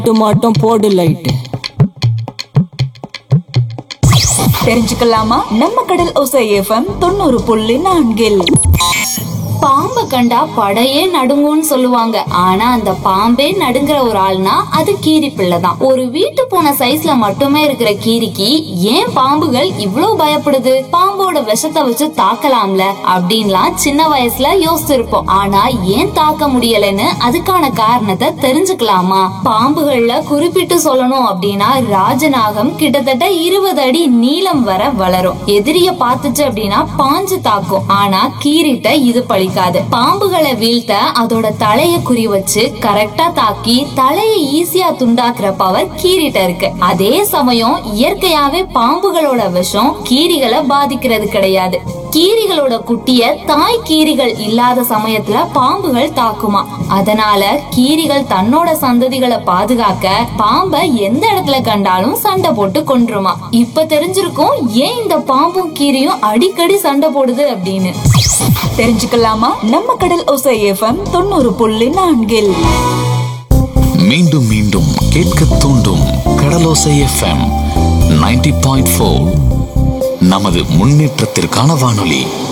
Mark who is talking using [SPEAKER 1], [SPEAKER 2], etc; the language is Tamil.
[SPEAKER 1] மட்டும் போடு லைட்டு
[SPEAKER 2] தெரிஞ்சுக்கலாமா நம்ம கடல் ஒசை எஃப்எம் தொண்ணூறு புள்ளி நான்கில்
[SPEAKER 3] பாம்பை கண்டா படையே நடுங்கும்னு சொல்லுவாங்க ஆனா அந்த பாம்பே நடுங்குற ஒரு ஆள்னா அது கீரி பிள்ளை தான் ஒரு வீட்டு பூனை சைஸ்ல மட்டுமே இருக்கிற கீரிக்கு ஏன் பாம்புகள் இவ்ளோ பயப்படுது பாம்போட விஷத்தை வச்சு தாக்கலாம்ல அப்படின்லாம் சின்ன வயசுல யோசிச்சிருப்போம் ஆனா ஏன் தாக்க முடியலன்னு அதுக்கான காரணத்தை தெரிஞ்சுக்கலாமா பாம்புகள்ல குறிப்பிட்டு சொல்லணும் அப்படின்னா ராஜநாகம் கிட்டத்தட்ட இருபது அடி நீளம் வர வளரும் எதிரிய பார்த்துச்சு அப்படின்னா பாஞ்சு தாக்கும் ஆனா கீரிட்ட இது பழிக்காது பாம்புகளை வீழ்த்த அதோட தலைய குறி வச்சு கரெக்டா தாக்கி தலையை ஈஸியா துண்டாக்குற பவர் கீரிட்ட இருக்கு அதே சமயம் இயற்கையாவே பாம்புகளோட விஷம் கீரிகளை பாதிக்கிறது கிடையாது கீரிகளோட குட்டிய தாய் கீரிகள் இல்லாத சமயத்துல பாம்புகள் தாக்குமா அதனால கீரிகள் தன்னோட சந்ததிகளை பாதுகாக்க பாம்பை எந்த இடத்துல கண்டாலும் சண்டை போட்டு கொன்றுமா இப்ப தெரிஞ்சிருக்கும் ஏன் இந்த பாம்பும் கீரியும் அடிக்கடி சண்டை போடுது அப்படின்னு
[SPEAKER 2] தெரிஞ்சுக்கலாமா நம்ம கடல் ஒசை எஃப்எம் தொண்ணூறு புள்ளி நான்கில்
[SPEAKER 4] மீண்டும் மீண்டும் கேட்க தூண்டும் கடலோசை எஃப்எம் 90.4 பாயிண்ட் நமது முன்னேற்றத்திற்கான வானொலி